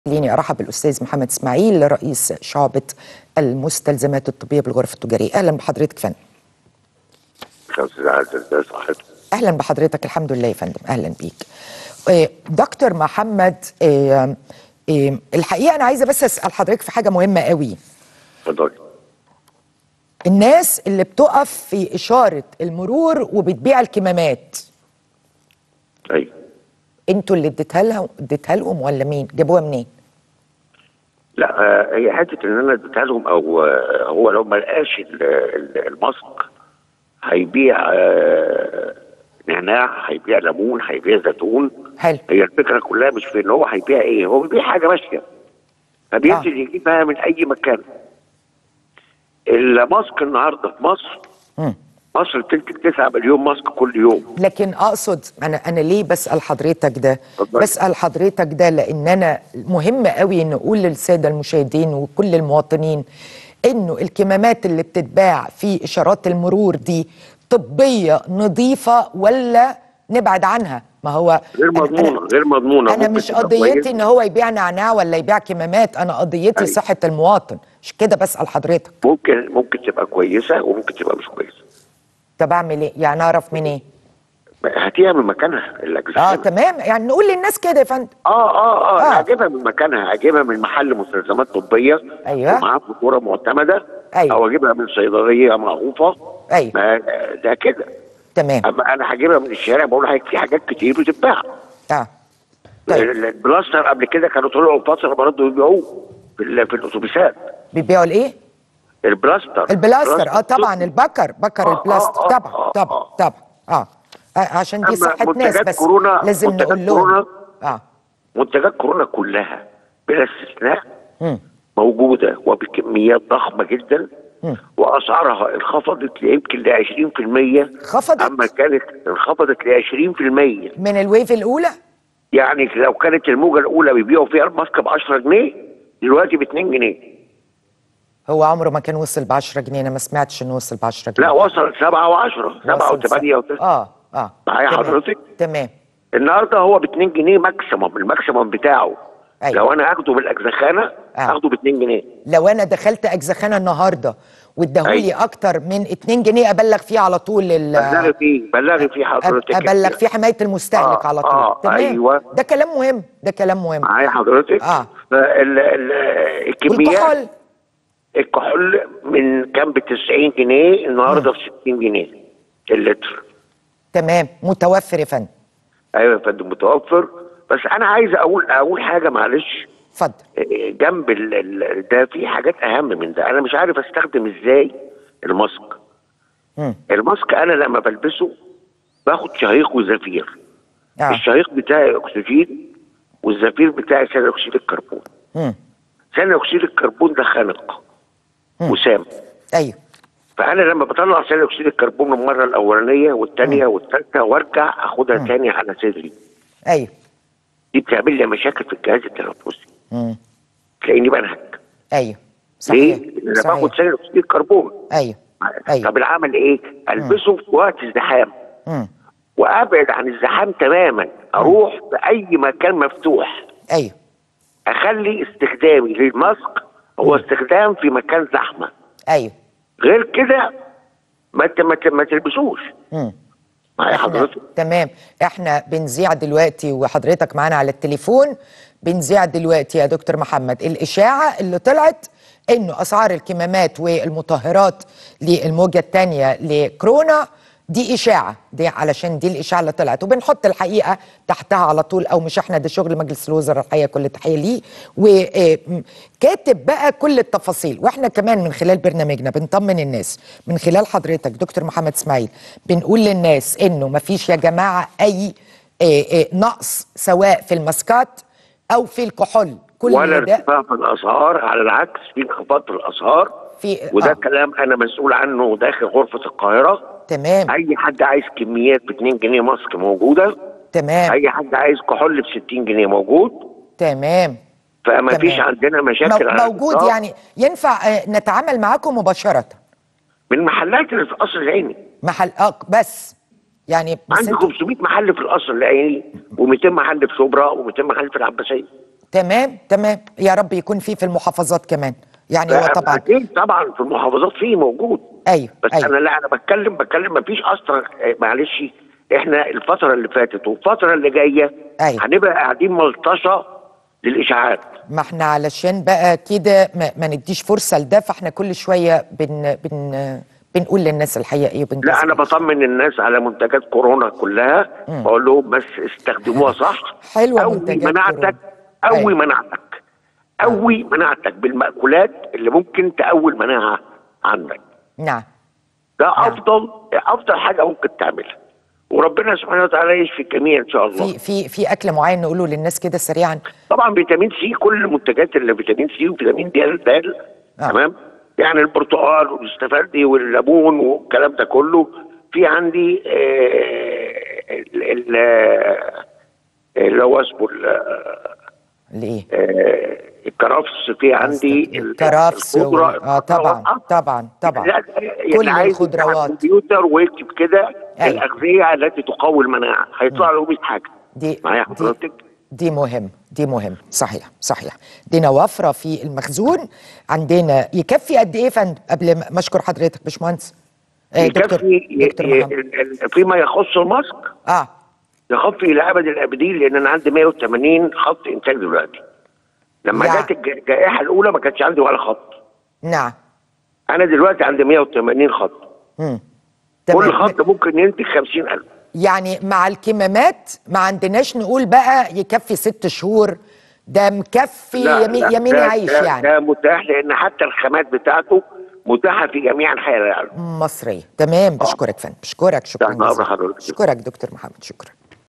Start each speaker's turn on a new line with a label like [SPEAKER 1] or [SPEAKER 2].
[SPEAKER 1] خليني ارحب بالاستاذ محمد اسماعيل رئيس شعبه المستلزمات الطبيه بالغرف التجاريه اهلا بحضرتك فندم
[SPEAKER 2] استاذ عزيز ازي صحتك
[SPEAKER 1] اهلا بحضرتك الحمد لله يا فندم اهلا بيك آه، دكتور محمد آه، آه، الحقيقه انا عايزه بس اسال حضرتك في حاجه مهمه قوي
[SPEAKER 2] اتفضل
[SPEAKER 1] الناس اللي بتقف في اشاره المرور وبتبيع الكمامات
[SPEAKER 2] ايوه
[SPEAKER 1] انتوا اللي اديتها لها اديتها لهم ولا مين جابوها منين
[SPEAKER 2] لا آه، هي حته ان انا اديتها لهم او آه، هو لو ما لقاش ال- ال- الماسك هيبيع آه، نعناع هيبيع ليمون هيبيع زيتون
[SPEAKER 1] حلو
[SPEAKER 2] هي الفكره كلها مش في ان هو هيبيع ايه هو بيبيع حاجه ماشيه فبينزل يجيبها من اي مكان الماسك النهارده في مصر
[SPEAKER 1] مم.
[SPEAKER 2] مصر بتنتج 9 مليون ماسك كل يوم
[SPEAKER 1] لكن اقصد انا انا ليه بسال حضرتك ده
[SPEAKER 2] اتفضل.
[SPEAKER 1] بسال حضرتك ده لان انا مهم قوي ان اقول للساده المشاهدين وكل المواطنين انه الكمامات اللي بتتباع في اشارات المرور دي طبيه نظيفه ولا نبعد عنها ما هو
[SPEAKER 2] غير
[SPEAKER 1] أنا-
[SPEAKER 2] مضمونه
[SPEAKER 1] أنا
[SPEAKER 2] غير مضمونه
[SPEAKER 1] انا
[SPEAKER 2] ممكن
[SPEAKER 1] مش
[SPEAKER 2] تبقى
[SPEAKER 1] قضيتي
[SPEAKER 2] كويسة.
[SPEAKER 1] ان هو يبيع نعناع ولا يبيع كمامات انا قضيتي
[SPEAKER 2] أيوة.
[SPEAKER 1] صحه المواطن مش كده بسال حضرتك
[SPEAKER 2] ممكن ممكن تبقى كويسه وممكن تبقى مش كويسه
[SPEAKER 1] طب اعمل ايه يعني اعرف منين
[SPEAKER 2] هاتيها من مكانها الاجزاء
[SPEAKER 1] اه تمام يعني نقول للناس كده يا فندم
[SPEAKER 2] اه اه اه,
[SPEAKER 1] آه.
[SPEAKER 2] آه. اجيبها من مكانها اجيبها من محل مستلزمات طبيه
[SPEAKER 1] أيوة.
[SPEAKER 2] ومعاه فاتوره معتمده
[SPEAKER 1] أيوة.
[SPEAKER 2] او اجيبها من صيدليه معروفه
[SPEAKER 1] أيوة.
[SPEAKER 2] ما ده كده
[SPEAKER 1] تمام
[SPEAKER 2] اما انا هجيبها من الشارع بقول لك في حاجات كتير بتتباع
[SPEAKER 1] اه طيب
[SPEAKER 2] ال- البلاستر قبل كده كانوا طلعوا فتره برضه يبيعوه في, ال- في الاتوبيسات
[SPEAKER 1] بيبيعوا الايه؟
[SPEAKER 2] البلاستر
[SPEAKER 1] البلاستر اه طبعا
[SPEAKER 2] الطبي.
[SPEAKER 1] البكر بكر
[SPEAKER 2] آه،
[SPEAKER 1] البلاستر
[SPEAKER 2] آه،
[SPEAKER 1] طبعا
[SPEAKER 2] آه،
[SPEAKER 1] طبعا
[SPEAKER 2] آه.
[SPEAKER 1] طبعا اه آه، عشان دي
[SPEAKER 2] أما
[SPEAKER 1] صحة ناس
[SPEAKER 2] منتجات
[SPEAKER 1] بس
[SPEAKER 2] كورونا-
[SPEAKER 1] لازم
[SPEAKER 2] منتجات
[SPEAKER 1] نقول لهم
[SPEAKER 2] كورونا
[SPEAKER 1] اه
[SPEAKER 2] منتجات كورونا كلها بلا استثناء
[SPEAKER 1] مم.
[SPEAKER 2] موجوده وبكميات ضخمه جدا
[SPEAKER 1] مم.
[SPEAKER 2] واسعارها انخفضت يمكن ل 20%
[SPEAKER 1] خفضت؟
[SPEAKER 2] اما كانت انخفضت ل 20%
[SPEAKER 1] من الويف الاولى
[SPEAKER 2] يعني لو كانت الموجه الاولى بيبيعوا فيها الماسك ب 10 جنيه دلوقتي ب 2 جنيه
[SPEAKER 1] هو عمره ما كان وصل ب 10 جنيه انا ما سمعتش انه وصل ب 10 جنيه
[SPEAKER 2] لا وصل 7 و10 7
[SPEAKER 1] وصل
[SPEAKER 2] و8 و9
[SPEAKER 1] اه اه
[SPEAKER 2] معايا
[SPEAKER 1] تمام.
[SPEAKER 2] حضرتك؟
[SPEAKER 1] تمام
[SPEAKER 2] النهارده هو ب 2 جنيه ماكسيموم الماكسيموم بتاعه
[SPEAKER 1] أيوة.
[SPEAKER 2] لو انا اخده بالاجزخانه
[SPEAKER 1] آه.
[SPEAKER 2] اخده ب 2 جنيه
[SPEAKER 1] لو انا دخلت اجزخانه النهارده واداهولي
[SPEAKER 2] أيوة.
[SPEAKER 1] اكتر من 2 جنيه ابلغ فيه على طول ال-
[SPEAKER 2] بلغي فيه بلغي فيه حضرتك
[SPEAKER 1] أب- ابلغ فيه حمايه المستهلك
[SPEAKER 2] آه،
[SPEAKER 1] على طول
[SPEAKER 2] آه،
[SPEAKER 1] تمام
[SPEAKER 2] أيوة.
[SPEAKER 1] ده كلام مهم ده كلام مهم
[SPEAKER 2] معايا حضرتك
[SPEAKER 1] آه.
[SPEAKER 2] فال ال- الكميات
[SPEAKER 1] والكحول
[SPEAKER 2] الكحول من كان ب 90 جنيه النهارده ب 60 جنيه اللتر
[SPEAKER 1] تمام متوفر يا فندم
[SPEAKER 2] ايوه يا فندم متوفر بس انا عايز اقول اقول حاجه معلش
[SPEAKER 1] اتفضل
[SPEAKER 2] إيه، جنب ال ال ده في حاجات اهم من ده انا مش عارف استخدم ازاي الماسك
[SPEAKER 1] مم.
[SPEAKER 2] الماسك انا لما بلبسه باخد شهيق وزفير
[SPEAKER 1] اه
[SPEAKER 2] الشهيق بتاعي اكسجين والزفير بتاعي ثاني اكسيد الكربون
[SPEAKER 1] مم.
[SPEAKER 2] ثاني اكسيد الكربون ده خانق
[SPEAKER 1] مم.
[SPEAKER 2] وسام
[SPEAKER 1] ايوه
[SPEAKER 2] فانا لما بطلع ثاني اكسيد الكربون المره الاولانيه والثانيه والثالثه وارجع اخدها تاني على صدري
[SPEAKER 1] ايوه
[SPEAKER 2] دي بتعمل لي مشاكل في الجهاز التنفسي
[SPEAKER 1] مم.
[SPEAKER 2] تلاقيني بنهج
[SPEAKER 1] ايوه
[SPEAKER 2] ليه؟
[SPEAKER 1] صحيح
[SPEAKER 2] لان انا باخد
[SPEAKER 1] صحيح
[SPEAKER 2] ثاني اكسيد الكربون
[SPEAKER 1] ايوه ايوه
[SPEAKER 2] طب العمل ايه؟ البسه في وقت ازدحام
[SPEAKER 1] مم.
[SPEAKER 2] وابعد عن الزحام تماما اروح في اي مكان مفتوح
[SPEAKER 1] ايوه
[SPEAKER 2] اخلي استخدامي للماسك هو استخدام في مكان زحمه
[SPEAKER 1] ايوه
[SPEAKER 2] غير كده ما ت- ما ت- ما تلبسوش
[SPEAKER 1] مم.
[SPEAKER 2] معايا
[SPEAKER 1] احنا
[SPEAKER 2] حضرتك
[SPEAKER 1] تمام احنا بنذيع دلوقتي وحضرتك معانا على التليفون بنذيع دلوقتي يا دكتور محمد الاشاعه اللي طلعت انه اسعار الكمامات والمطهرات للموجه الثانيه لكورونا دي اشاعه دي علشان دي الاشاعه اللي طلعت وبنحط الحقيقه تحتها على طول او مش احنا ده شغل مجلس الوزراء الحقيقه كل تحيه ليه وكاتب بقى كل التفاصيل واحنا كمان من خلال برنامجنا بنطمن الناس من خلال حضرتك دكتور محمد اسماعيل بنقول للناس انه مفيش يا جماعه اي آه، آه، نقص سواء في الماسكات او في الكحول كل
[SPEAKER 2] ولا
[SPEAKER 1] ده
[SPEAKER 2] ارتفاع في الاسعار على العكس في انخفاض في الاسعار
[SPEAKER 1] في
[SPEAKER 2] وده
[SPEAKER 1] آه.
[SPEAKER 2] كلام انا مسؤول عنه داخل غرفه القاهره
[SPEAKER 1] تمام
[SPEAKER 2] اي حد عايز كميات ب 2 جنيه ماسك موجوده
[SPEAKER 1] تمام
[SPEAKER 2] اي حد عايز كحول ب 60 جنيه موجود
[SPEAKER 1] تمام
[SPEAKER 2] فما فيش
[SPEAKER 1] تمام.
[SPEAKER 2] عندنا مشاكل
[SPEAKER 1] مو-
[SPEAKER 2] على
[SPEAKER 1] موجود
[SPEAKER 2] الإطلاق.
[SPEAKER 1] يعني ينفع آه، نتعامل معاكم مباشره
[SPEAKER 2] من المحلات اللي في القصر العيني
[SPEAKER 1] محل اه بس يعني بس
[SPEAKER 2] عندي
[SPEAKER 1] انتوا
[SPEAKER 2] 500 محل في القصر العيني و200 محل في شبرا و200 محل في العباسيه
[SPEAKER 1] تمام تمام يا رب يكون في في المحافظات كمان يعني هو طبعا
[SPEAKER 2] اكيد طبعا في المحافظات فيه موجود
[SPEAKER 1] ايوه
[SPEAKER 2] بس
[SPEAKER 1] ايوه
[SPEAKER 2] انا لا انا بتكلم بتكلم مفيش اصلا آه، معلش احنا الفتره اللي فاتت والفتره اللي جايه
[SPEAKER 1] أيوة.
[SPEAKER 2] هنبقى قاعدين ملطشه للاشاعات
[SPEAKER 1] ما احنا علشان بقى كده ما, ما نديش فرصه لده فاحنا كل شويه بن بن بنقول للناس الحقيقه ايه وبنجذب
[SPEAKER 2] لا انا بطمن الناس على منتجات كورونا كلها بقول لهم بس استخدموها صح
[SPEAKER 1] حلوة
[SPEAKER 2] قوي
[SPEAKER 1] منتجات
[SPEAKER 2] مناعتك
[SPEAKER 1] كورونا.
[SPEAKER 2] قوي
[SPEAKER 1] أيوة.
[SPEAKER 2] مناعتك قوي مناعتك بالمأكولات اللي ممكن تقوي المناعه عندك
[SPEAKER 1] نعم
[SPEAKER 2] ده
[SPEAKER 1] نعم.
[SPEAKER 2] افضل افضل حاجه ممكن تعملها وربنا سبحانه وتعالى يشفي الجميع ان شاء الله
[SPEAKER 1] في في في اكل معين نقوله للناس كده سريعا
[SPEAKER 2] طبعا فيتامين سي كل المنتجات اللي فيتامين سي وفيتامين دي دال
[SPEAKER 1] آه.
[SPEAKER 2] تمام يعني البرتقال والاستفندي والليمون والكلام ده كله في عندي آه، ال- ال- آه، اللي هو اسمه ال-
[SPEAKER 1] لايه
[SPEAKER 2] آه، الكرفس في عندي ال-
[SPEAKER 1] الكرفس و-
[SPEAKER 2] الخضرة
[SPEAKER 1] اه طبعا
[SPEAKER 2] آه.
[SPEAKER 1] طبعا طبعا
[SPEAKER 2] لا
[SPEAKER 1] كل
[SPEAKER 2] اللي عايز يفتح
[SPEAKER 1] الخضروات
[SPEAKER 2] الكمبيوتر ويكتب كده
[SPEAKER 1] أيوة.
[SPEAKER 2] الاغذيه التي تقوي المناعه هيطلع له 100 حاجه
[SPEAKER 1] دي
[SPEAKER 2] معايا
[SPEAKER 1] دي
[SPEAKER 2] حضرتك
[SPEAKER 1] دي مهم دي مهم صحيح صحيح دينا وفره في المخزون عندنا يكفي قد ايه يا فندم قبل ما ما اشكر حضرتك باشمهندس آه، دكتور
[SPEAKER 2] يكفي
[SPEAKER 1] دكتور
[SPEAKER 2] ي-
[SPEAKER 1] محمد
[SPEAKER 2] ال- ال- فيما يخص الماسك
[SPEAKER 1] اه
[SPEAKER 2] يخفي الى ابد الابدين لان انا عندي 180 خط انتاج دلوقتي لما
[SPEAKER 1] يا.
[SPEAKER 2] جت الج- الجائحه الاولى ما كانش عندي ولا خط
[SPEAKER 1] نعم
[SPEAKER 2] انا دلوقتي عندي 180 خط
[SPEAKER 1] مم.
[SPEAKER 2] كل
[SPEAKER 1] تمام.
[SPEAKER 2] خط ممكن ينتج 50000
[SPEAKER 1] يعني مع الكمامات ما عندناش نقول بقى يكفي ست شهور ده مكفي يمي- يمين
[SPEAKER 2] ده-
[SPEAKER 1] يعيش
[SPEAKER 2] ده-
[SPEAKER 1] يعني
[SPEAKER 2] ده متاح لان حتى الخامات بتاعته متاحه في جميع انحاء العالم
[SPEAKER 1] مصرية تمام بشكرك فندم بشكرك شكرا
[SPEAKER 2] تحت أمر
[SPEAKER 1] جزيلا
[SPEAKER 2] حضرتك.
[SPEAKER 1] بشكرك دكتور محمد شكرا